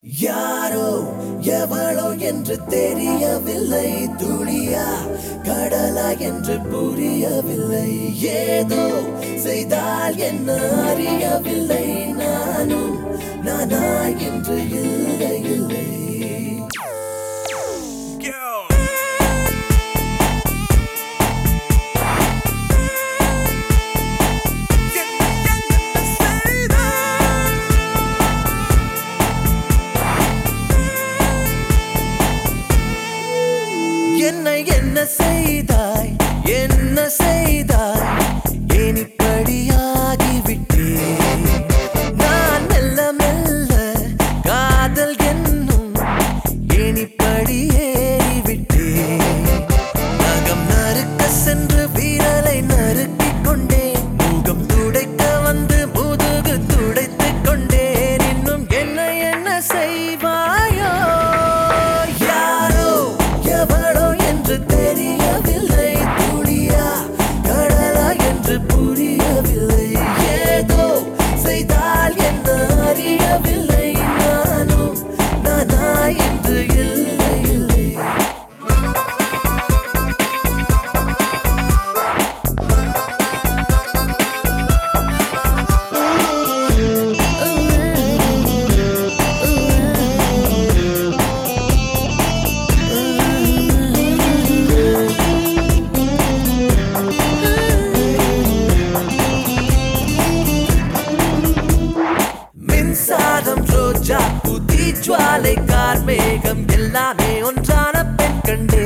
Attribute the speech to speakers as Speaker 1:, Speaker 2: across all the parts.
Speaker 1: யாரோ எவளோ என்று தெரியவில்லை துளியா கடலா என்று புரியவில்லை ஏதோ செய்தால் என்ன அறியவில்லை நானும் நானா என்று இல்லை இல்லை என்னை என்ன செய்தாய் என்ன செய்தாய் ஏன் இப்படியாகிவிட்டேன் நான் மெல்ல மெல்ல காதல் என்னும் ஏன் இப்படி ஏறிவிட்டேன் நகம் நறுக்க சென்று வீரலை நறுக்கிக் கொண்டேன் முகம் துடைக்க வந்து முதுகு துடைத்துக் கொண்டேன் இன்னும் என்ன என்ன செய்வாயோ யாரோ எவளோ என்று தெரியவில்லை துளியா கடலா என்று புரியவில்லை ஏதோ செய்தால் என்ன அறியவில்லை நானும் நானா என்று இல்லை இல்லை மின்சாரம் ரோஜா புதி ஜுவாலை கார்மேகம் எல்லாமே ஒன்றான பெண் கண்டே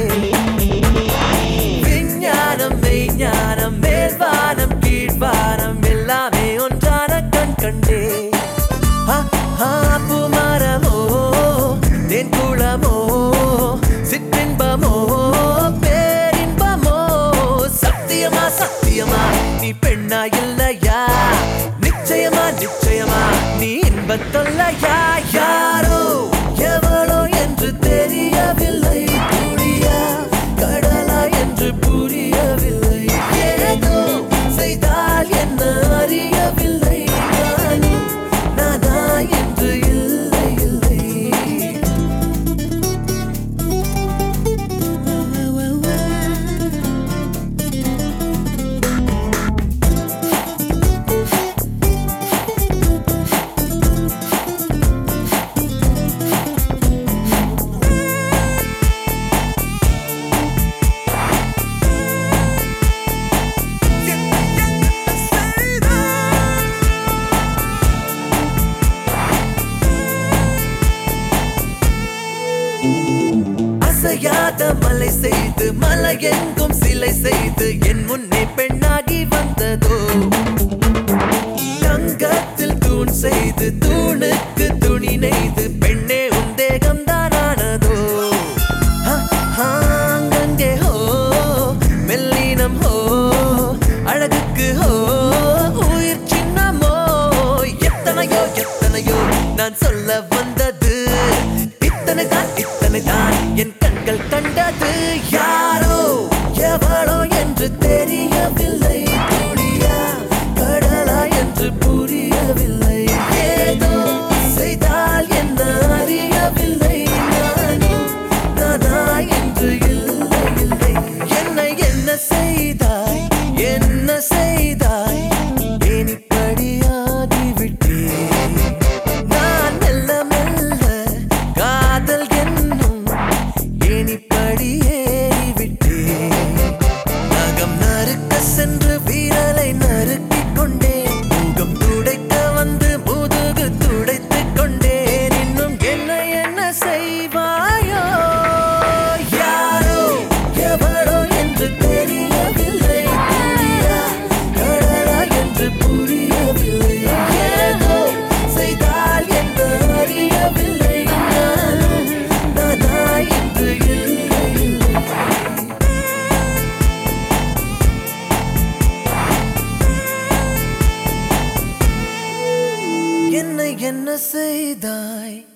Speaker 1: விஞ்ஞானம் மெய்ஞானம் மேல்வானம் கீழ்வானம் எல்லாமே ஒன்றான கண் கண்டே ஆ, ஆ, பூமரமோ தேன் குளமோ சிற்றின்பமோ பேரின்பமோ சத்தியமா சத்தியமா நீ பெண்ணா இல்லையா நிச்சயமா நிச்சயமா நீ இன்பத்தொல்லையா யாரோ எவளோ என்று தெரியவில்லை துளியா கடலா என்று புரியவில்லை ஏதோ செய்தால் என்ன அறியவில்லை நானும் நானா என்று இல்லை இல்லை அசையாத மலை செய்து மலை எங்கும் சிலை செய்து என் முன்னே பெண்ணாகி வந்ததோ தங்கத்தில் தூண் செய்து தூணுக்கு துணி நெய்து பெண்ணே உன் தேகம் தானானதோ அங்கங்கே ஹோ மெல்லினம் ஹோ அழகுக்கு ஹோ உயிர் சின்னமோ எத்தனையோ எத்தனையோ நான் சொல்ல வந்தது இத்தனை தான் இத்தனை தான் என் கண்கள் கண்டது யாரோ எவளோ என்று தெரியவில்லை துளியா கடலா என்று புரியவில்லை ஏதோ செய்தால் என்ன அறியவில்லை நானும் நானா என்று இல்லை இல்லை என்னை என்ன செய்தாய் என்ன செய்தாய் ஏன் இப்படியாகிவிட்டேன் நான் மெல்ல மெல்ல காதல் என்னும் ஏன் இப்படி ஏறிவிட்டேன் நகம் நறுக்க சென்று வீரலை நறுக்கிக் கொண்டேன் முகம் துடைக்க வந்து முதுகு துடைத்துக் கொண்டேன் இன்னும் என்ன என்ன செய்வாயோ யாரோ எவளோ என்று தெரியவில்லை துளியா கடலா என்று புரியவில்லை ஏதோ செய்தால் என்ன அறியவில்லை நானும் நானா என்று இல்லை இல்லை என்னை என்ன செய்தாய்